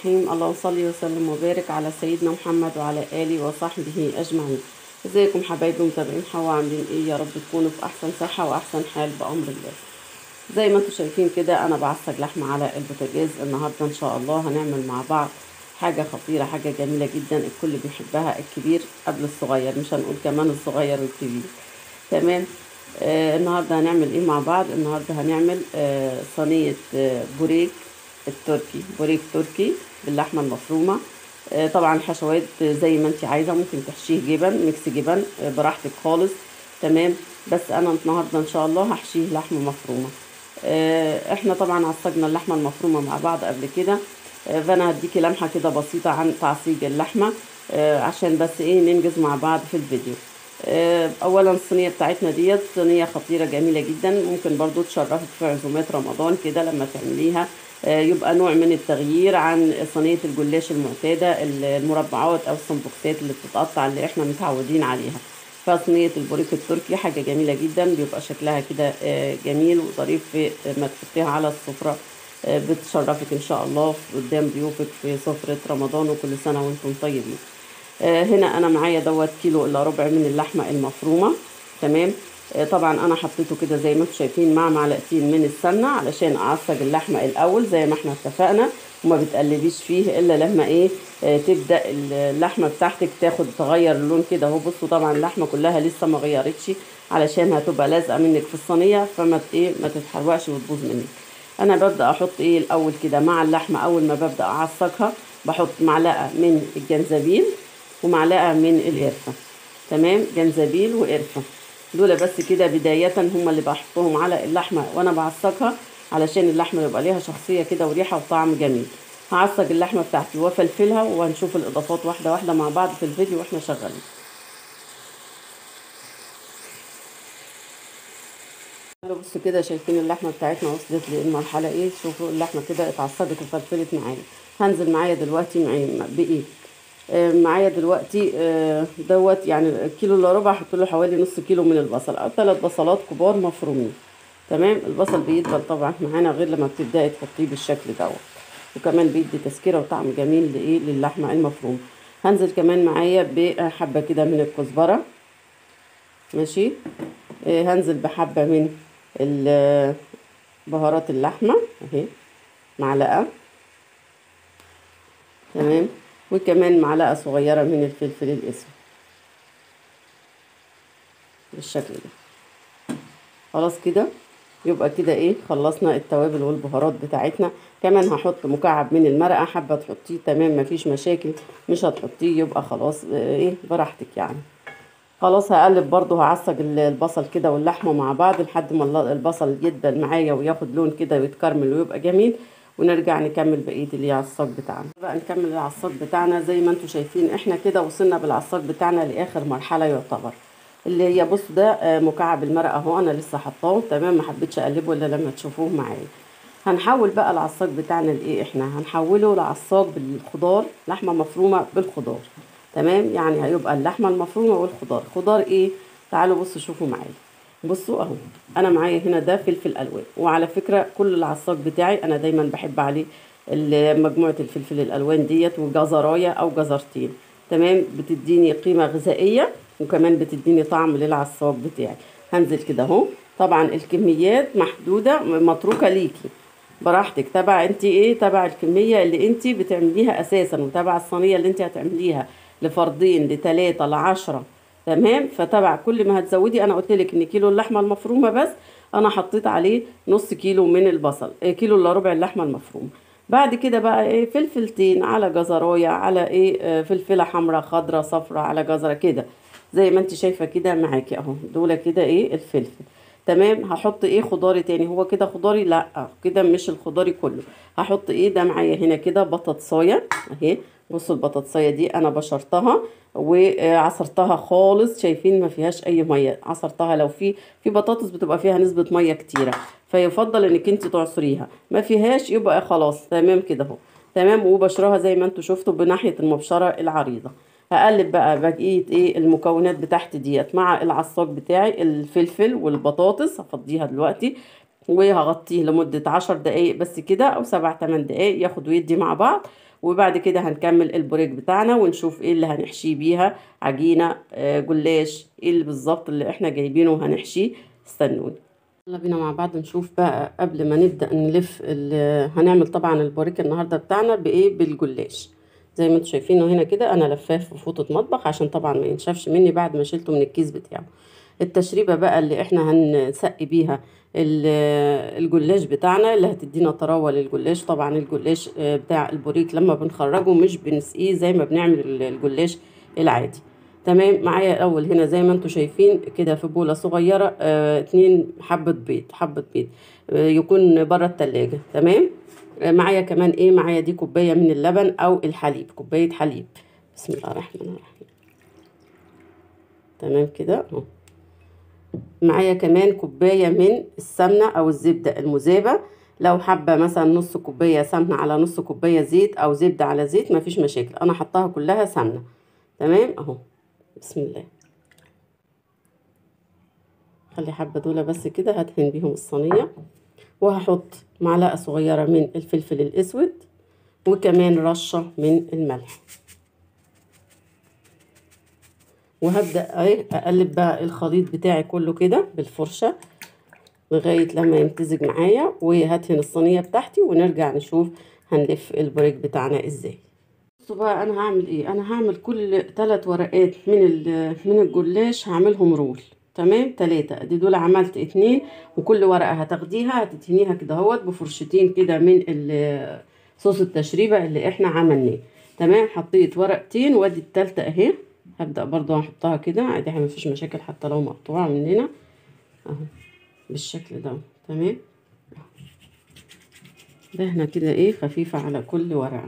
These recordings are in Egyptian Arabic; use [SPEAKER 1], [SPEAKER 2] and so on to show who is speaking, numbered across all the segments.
[SPEAKER 1] الرحيم اللهم صل وسلم وبارك على سيدنا محمد وعلى آله وصحبه أجمعين ازيكم حبايبي متابعين حوا عاملين ايه يا رب تكونوا في احسن صحة واحسن حال بأمر الله زي ما انتم شايفين كده انا بعصج لحمة على البوتاجاز النهاردة ان شاء الله هنعمل مع بعض حاجة خطيرة حاجة جميلة جدا الكل بيحبها الكبير قبل الصغير مش هنقول كمان الصغير والكبير تمام آه النهاردة هنعمل ايه مع بعض النهاردة هنعمل آه صينية آه بوريك التركي بوريك تركي باللحمة المفرومة آه طبعا الحشوات زي ما انت عايزة ممكن تحشيه جبن ميكس جبن آه براحتك خالص تمام بس انا النهاردة ان شاء الله هحشيه لحمة مفرومة آه احنا طبعا عصجنا اللحمة المفرومة مع بعض قبل كده آه فانا هديكي لمحة كده بسيطة عن تعصيج اللحمة آه عشان بس ايه ننجز مع بعض في الفيديو اولا الصينيه بتاعتنا ديت صينيه خطيره جميله جدا ممكن برضو تشرفك في عزومات رمضان كده لما تعمليها يبقى نوع من التغيير عن صينيه الجلاش المعتاده المربعات او السمبوكسات اللي بتتقطع اللي احنا متعودين عليها فصينيه البوريك التركي حاجه جميله جدا بيبقى شكلها كده جميل وظريف في ما تحطيها على السفره بتشرفك ان شاء الله قدام ضيوفك في سفره رمضان وكل سنه وانتم طيبين آه هنا انا معايا دوت كيلو الا ربع من اللحمه المفرومه تمام آه طبعا انا حطيته كده زي ما انتم شايفين مع معلقتين من السمنه علشان اعصج اللحمه الاول زي ما احنا اتفقنا وما بتقلبيش فيه الا لما ايه آه تبدا اللحمه بتاعتك تاخد تغير اللون كده اهو بصوا طبعا اللحمه كلها لسه ما غيرتش علشان هتبقى لازقه منك في الصينيه فما ايه ما تتحرقش وتبوظ منك انا ببدا احط ايه الاول كده مع اللحمه اول ما ببدا اعصجها بحط معلقه من الجنزبيل ومعلقه من القرفه تمام جنزبيل وقرفه دول بس كده بدايه هم اللي بحطهم على اللحمه وانا بعصجها علشان اللحمه يبقى ليها شخصيه كده وريحه وطعم جميل هعصج اللحمه بتاعتي وافلفلها وهنشوف الاضافات واحده واحده مع بعض في الفيديو واحنا شغالين بصوا كده شايفين اللحمه بتاعتنا وصلت للمرحله ايه شوفوا اللحمه كده اتعصجت وفلفلت معايا هنزل معايا دلوقتي معايا بايه معايا دلوقتي دوت يعني كيلو الا ربع احط له حوالي نص كيلو من البصل او ثلاث بصلات كبار مفرومين تمام البصل بيدبل طبعا معانا غير لما بتبداي تحطيه بالشكل دوت وكمان بيدي تسكيره وطعم جميل لايه للحمه المفرومه هنزل كمان معايا بحبه كده من الكزبره ماشي هنزل بحبه من بهارات اللحمه اهي معلقه تمام وكمان معلقة صغيرة من الفلفل الأسود بالشكل ده خلاص كده يبقى كده ايه خلصنا التوابل والبهارات بتاعتنا كمان هحط مكعب من المرقة حابة تحطيه تمام مفيش مشاكل مش هتحطيه يبقى خلاص ايه براحتك يعني خلاص هقلب برضو هعصج البصل كده واللحمة مع بعض لحد ما البصل يدبل معايا وياخد لون كده ويتكرمل ويبقى جميل ونرجع نكمل بقيه العصاج بتاعنا بقى نكمل العصاج بتاعنا زي ما انتم شايفين احنا كده وصلنا بالعصاج بتاعنا لاخر مرحله يعتبر اللي هي بص ده مكعب المرقه اهو انا لسه حطاه تمام ما حبيتش اقلبه الا لما تشوفوه معايا هنحول بقى العصاج بتاعنا لايه احنا هنحوله لعصاج بالخضار لحمه مفرومه بالخضار تمام يعني هيبقى اللحمه المفرومه والخضار خضار ايه تعالوا بصوا شوفوا معايا بصوا اهو انا معايا هنا ده فلفل الوان وعلى فكره كل العصاج بتاعي انا دايما بحب عليه مجموعه الفلفل الالوان ديت وجزرايه او جزرتين تمام بتديني قيمه غذائيه وكمان بتديني طعم للعصاج بتاعي هنزل كده اهو طبعا الكميات محدوده متروكه ليكي براحتك تبع انت ايه تبع الكميه اللي انت بتعمليها اساسا وتبع الصينيه اللي انت هتعمليها لفردين لثلاثه لعشره تمام فتبع كل ما هتزودي انا قلت لك ان كيلو اللحمه المفرومه بس انا حطيت عليه نص كيلو من البصل إيه كيلو الا ربع اللحمه المفرومه بعد كده بقى ايه فلفلتين على جزرايه على ايه فلفله حمراء خضراء صفراء على جزره كده زي ما انت شايفه كده معاكي اهو دول كده ايه الفلفل تمام هحط ايه خضاري تاني هو كده خضاري لا كده مش الخضاري كله هحط ايه ده معايا هنا كده بطاطسايه اهي بصوا البطاطسايه دي انا بشرتها وعصرتها خالص شايفين ما فيهاش اي ميه عصرتها لو في في بطاطس بتبقى فيها نسبه ميه كتيره فيفضل انك انت تعصريها ما فيهاش يبقى خلاص تمام كده اهو تمام وبشرها زي ما انتم شفتوا بناحيه المبشره العريضه هقلب بقى بقيه ايه المكونات بتاعتي ديت مع العصاج بتاعي الفلفل والبطاطس هفضيها دلوقتي وهغطيه لمدة عشر دقايق بس كده أو سبع تمن دقايق ياخد ويدي مع بعض وبعد كده هنكمل البوريك بتاعنا ونشوف ايه اللي هنحشيه بيها عجينة آه جلاش ايه اللي بالظبط اللي احنا جايبينه وهنحشيه استنوني يلا بينا مع بعض نشوف بقى قبل ما نبدأ نلف هنعمل طبعا البوريك النهاردة بتاعنا بايه بالجلاش زي ما انتم شايفينه هنا كده انا لفاه في فوطة مطبخ عشان طبعا ما ينشفش مني بعد ما شلته من الكيس بتاعه التشريبة بقى اللي احنا هنسقي بيها الجلاش بتاعنا اللي هتدينا طراوه للجلاش طبعا الجلاش بتاع البوريك لما بنخرجه مش بنسقيه زي ما بنعمل الجلاش العادي تمام معايا الاول هنا زي ما انتم شايفين كده في بوله صغيره اه اتنين حبه بيض حبه بيض اه يكون بره التلاجة تمام اه معايا كمان ايه معايا دي كوبايه من اللبن او الحليب كوبايه حليب بسم الله الرحمن الرحيم تمام كده اهو معايا كمان كوباية من السمنة أو الزبدة المذابة لو حابة مثلا نص كوباية سمنة على نص كوباية زيت أو زبدة على زيت مفيش مشاكل أنا حطاها كلها سمنة تمام أهو بسم الله خلي حبة دول بس كده هدهن بيهم الصينية وهحط معلقة صغيرة من الفلفل الأسود وكمان رشة من الملح وهبدأ اقلب بقى الخليط بتاعي كله كده بالفرشة لغاية لما يمتزج معايا وهدهن الصينية بتاعتي ونرجع نشوف هنلف البريك بتاعنا ازاي بصوا بقى انا هعمل ايه انا هعمل كل ثلاث ورقات من من الجلاش هعملهم رول تمام تلاتة ادي دول عملت اتنين وكل ورقة هتاخديها هتدهنيها كده اهوت بفرشتين كده من صوص التشريبة اللي احنا عملناه تمام حطيت ورقتين وادي التالتة اهي هبدأ برضو هحطها كده عادي مفيش مشاكل حتى لو مقطوعة مننا اهو بالشكل ده تمام دهنة كده ايه خفيفة على كل ورقة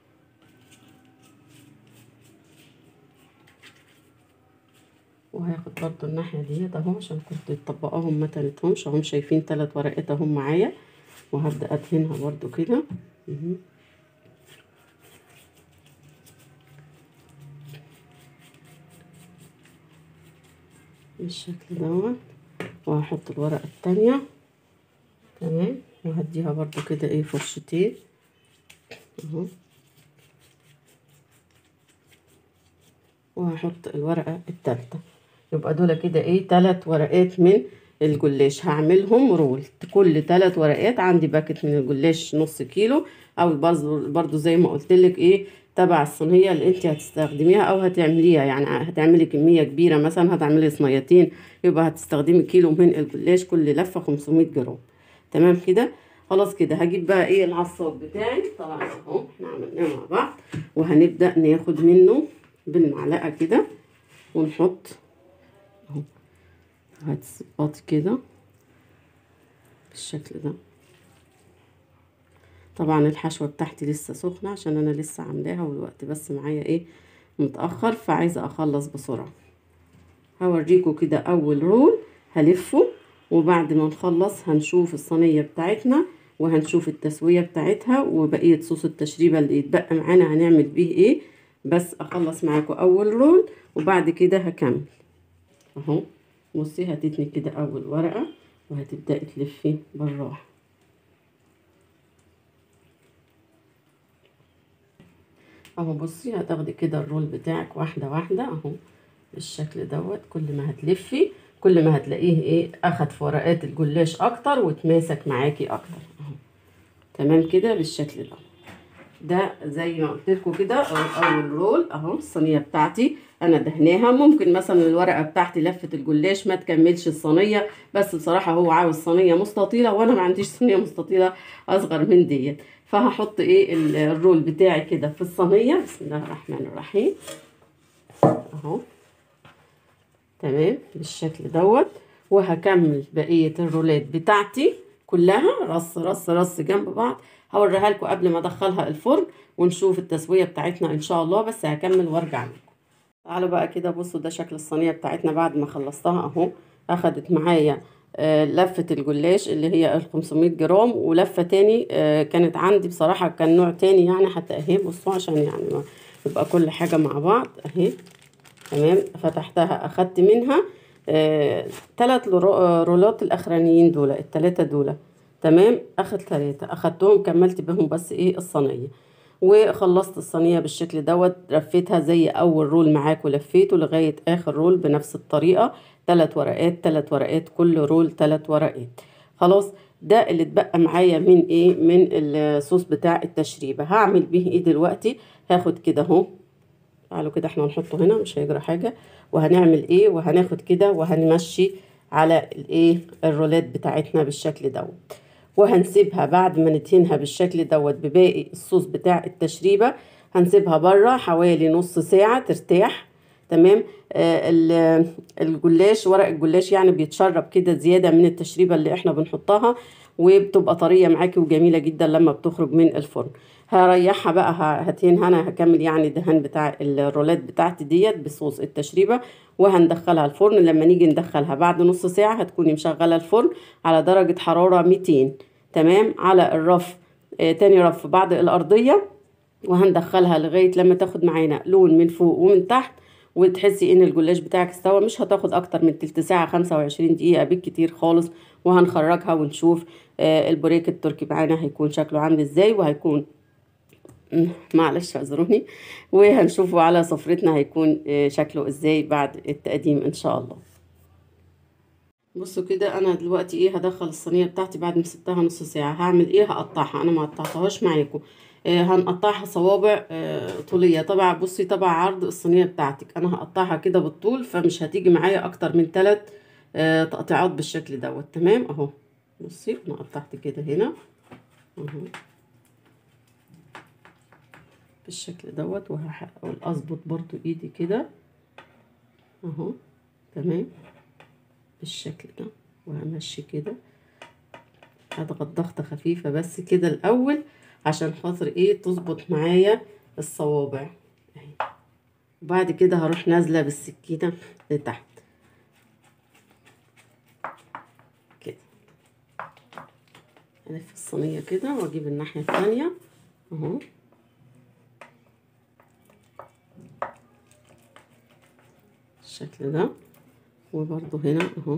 [SPEAKER 1] وهاخد برضو الناحية ديت اهو عشان كنت مطبقاهم ما تنتهمش اهم شايفين تلات ورقات اهم معايا وهبدأ ادهنها برضو كده بالشكل دوت وهحط الورقة التانية تمام وهديها برضو كده ايه فرشتين اهو وهحط الورقة التالتة يبقى دول كده ايه تلات ورقات من الجلاش هعملهم رول كل تلات ورقات عندي باكت من الجلاش نص كيلو او برضو زي ما قلتلك ايه تبع الصينية اللي انت هتستخدميها او هتعمليها يعني هتعملي كمية كبيرة مثلا هتعملي صينيتين يبقى هتستخدمي كيلو من الجلاش كل لفة 500 جرام تمام كده خلاص كده هجيب بقى ايه العصاج بتاعي طبعا اهو احنا عملناه مع بعض وهنبدأ ناخد منه بالمعلقة كده ونحط اهو هتظبطي كده بالشكل ده طبعا الحشوة بتاعتي لسه سخنة عشان انا لسه عاملاها والوقت بس معايا ايه متأخر فعايزة اخلص بسرعة هوريكم كده اول رول هلفه وبعد ما نخلص هنشوف الصينية بتاعتنا وهنشوف التسوية بتاعتها وبقية صوص التشريبة اللي يتبقى معانا هنعمل بيه ايه بس اخلص معاكم اول رول وبعد كده هكمل اهو بصي هتتني كده اول ورقة وهتبدأي تلفي بالراحة اهو بصي هتاخدي كده الرول بتاعك واحدة واحدة اهو بالشكل دوت كل ما هتلفي كل ما هتلاقيه ايه اخد في ورقات الجلاش اكتر وتماسك معاكي اكتر اهو تمام كده بالشكل ده ده زي ما قلت لكم كده اول رول اهو الصينيه بتاعتي انا دهناها ممكن مثلا الورقه بتاعتي لفه الجلاش ما تكملش الصينيه بس بصراحه هو عاوز صينيه مستطيله وانا ما عنديش صينيه مستطيله اصغر من ديت فهحط ايه الرول بتاعي كده في الصينيه بسم الله الرحمن الرحيم اهو تمام بالشكل دوت وهكمل بقيه الرولات بتاعتي كلها رص رص رص جنب بعض هوريها لكم قبل ما ادخلها الفرن ونشوف التسويه بتاعتنا ان شاء الله بس هكمل وارجع لكم تعالوا بقى كده بصوا ده شكل الصينيه بتاعتنا بعد ما خلصتها اهو اخدت معايا آه لفه الجلاش اللي هي ال 500 جرام ولفه تاني آه كانت عندي بصراحه كان نوع تاني يعني حتى اهي بصوا عشان يعني ما يبقى كل حاجه مع بعض اهي تمام فتحتها اخدت منها آه تلات لرو- آه، رولات الاخرانيين دول التلاتة دول تمام اخد تلاتة اخدتهم كملت بهم بس ايه الصينية وخلصت الصينية بالشكل دوت لفيتها زي اول رول معاك ولفيته لغاية اخر رول بنفس الطريقة تلات ورقات تلات ورقات كل رول تلات ورقات خلاص ده اللي اتبقى معايا من ايه من الصوص بتاع التشريبة هعمل بيه ايه دلوقتي هاخد كده اهو تعالوا كده احنا هنحطه هنا مش هيجرى حاجة وهنعمل ايه وهناخد كده وهنمشي على الايه الرولات بتاعتنا بالشكل دوت وهنسيبها بعد ما ندهنها بالشكل دوت بباقي الصوص بتاع التشريبة هنسيبها بره حوالي نص ساعة ترتاح تمام آه ال- الجلاش ورق الجلاش يعني بيتشرب كده زيادة من التشريبة اللي احنا بنحطها وبتبقى طرية معاكي وجميلة جدا لما بتخرج من الفرن هريحها بقى ه- هتهنها انا هكمل يعني الدهان بتاع الرولات بتاعتي ديت بصوص التشريبة وهندخلها الفرن لما نيجي ندخلها بعد نص ساعة هتكوني مشغلة الفرن على درجة حرارة 200 تمام على الرف آه تاني رف بعد الأرضية وهندخلها لغاية لما تاخد معانا لون من فوق ومن تحت وتحسي ان الجلاش بتاعك استوى مش هتاخد اكتر من تلت ساعة خمسة وعشرين دقيقة بالكتير خالص وهنخرجها ونشوف آه البوريك التركي معانا هيكون شكله عامل ازاي وهيكون مم، معلش اعذروني وهنشوفه على سفرتنا هيكون آه، شكله ازاي بعد التقديم ان شاء الله بصوا كده انا دلوقتي ايه هدخل الصينيه بتاعتي بعد ما سبتها نص ساعه هعمل ايه هقطعها انا ما قطعتهاش معاكم آه هنقطعها صوابع آه طوليه طبعا بصي طبعا عرض الصينيه بتاعتك انا هقطعها كده بالطول فمش هتيجي معايا اكتر من ثلاث آه تقطيعات بالشكل دوت تمام اهو بصي انا قطعت كده هنا اهو بالشكل دوت وهحاول اظبط برضو ايدي كده اهو تمام بالشكل ده وهمشي كده هضغط ضغطة خفيفة بس كده الأول عشان خاطر ايه تظبط معايا الصوابع اهي وبعد كده هروح نازلة بالسكينة لتحت كده ألف الصينية كده وأجيب الناحية التانية اهو بالشكل ده وبرضو هنا اهو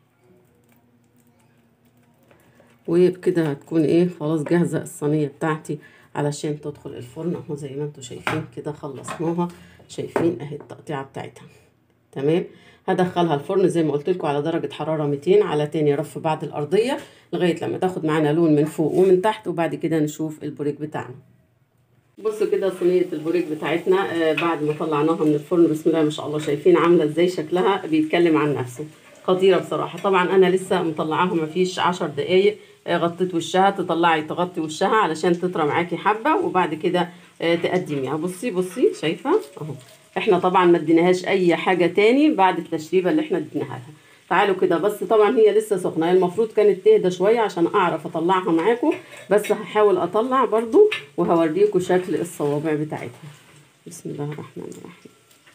[SPEAKER 1] وبكده هتكون ايه خلاص جاهزة الصينية بتاعتي علشان تدخل الفرن اهو زي ما انتوا شايفين كده خلصناها شايفين اهي التقطيعة بتاعتها تمام هدخلها الفرن زي ما قلت لكم على درجة حرارة 200 على تاني رف بعد الأرضية لغاية لما تاخد معانا لون من فوق ومن تحت وبعد كده نشوف البوريك بتاعنا بصوا كده صينية البوريك بتاعتنا آه بعد ما طلعناها من الفرن بسم الله ما شاء الله شايفين عاملة ازاي شكلها بيتكلم عن نفسه خطيرة بصراحة طبعا انا لسه مطلعاها مفيش عشر دقايق آه غطيت وشها تطلعي تغطي وشها علشان تطرى معاكي حبة وبعد كده آه تقدميها بصي بصي شايفة اهو احنا طبعا ما اديناهاش اي حاجة تاني بعد التشريبة اللي احنا اديناها لها تعالوا كده بس طبعا هي لسه سخنه هي المفروض كانت تهدى شويه عشان اعرف اطلعها معاكم بس هحاول اطلع برضو وهوريكم شكل الصوابع بتاعتها بسم الله الرحمن الرحيم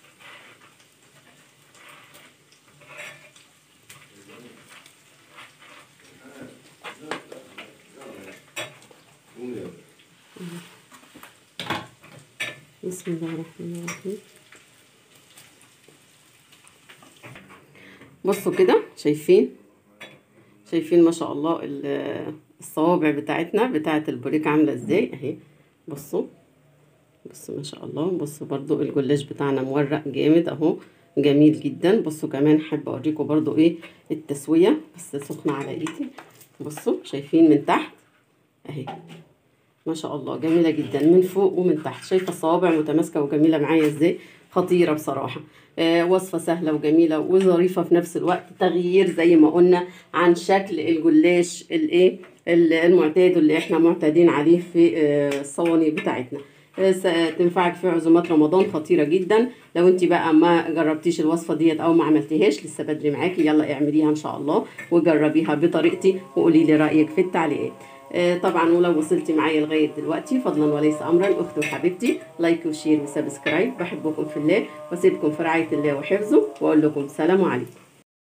[SPEAKER 1] بسم الله الرحمن الرحيم بصوا كده شايفين شايفين ما شاء الله ال- الصوابع بتاعتنا بتاعت البوريك عامله ازاي اهي بصوا بصوا ما شاء الله بصوا برضو الجلاش بتاعنا مورق جامد اهو جميل جدا بصوا كمان حابه اوريكم برضو ايه التسويه بس سخنه على ايدي بصوا شايفين من تحت اهي ما شاء الله جميلة جدا من فوق ومن تحت شايفة الصوابع متماسكة وجميلة معايا ازاي خطيرة بصراحة آه وصفة سهلة وجميلة وظريفة في نفس الوقت تغيير زي ما قلنا عن شكل الجلاش الايه ال- المعتاد اللي احنا معتادين عليه في آه الصواني بتاعتنا آه، س- تنفعك في عزومات رمضان خطيرة جدا لو انت بقى ما جربتيش الوصفة ديت او ما عملتيهاش لسه بدري معاكي يلا اعمليها ان شاء الله وجربيها بطريقتي وقولي لي رأيك في التعليقات آه، طبعا ولو وصلتي معايا لغايه دلوقتي فضلا وليس امرا اختي وحبيبتي لايك وشير وسبسكرايب بحبكم في الله واسيبكم في رعايه الله وحفظه واقول لكم سلام عليكم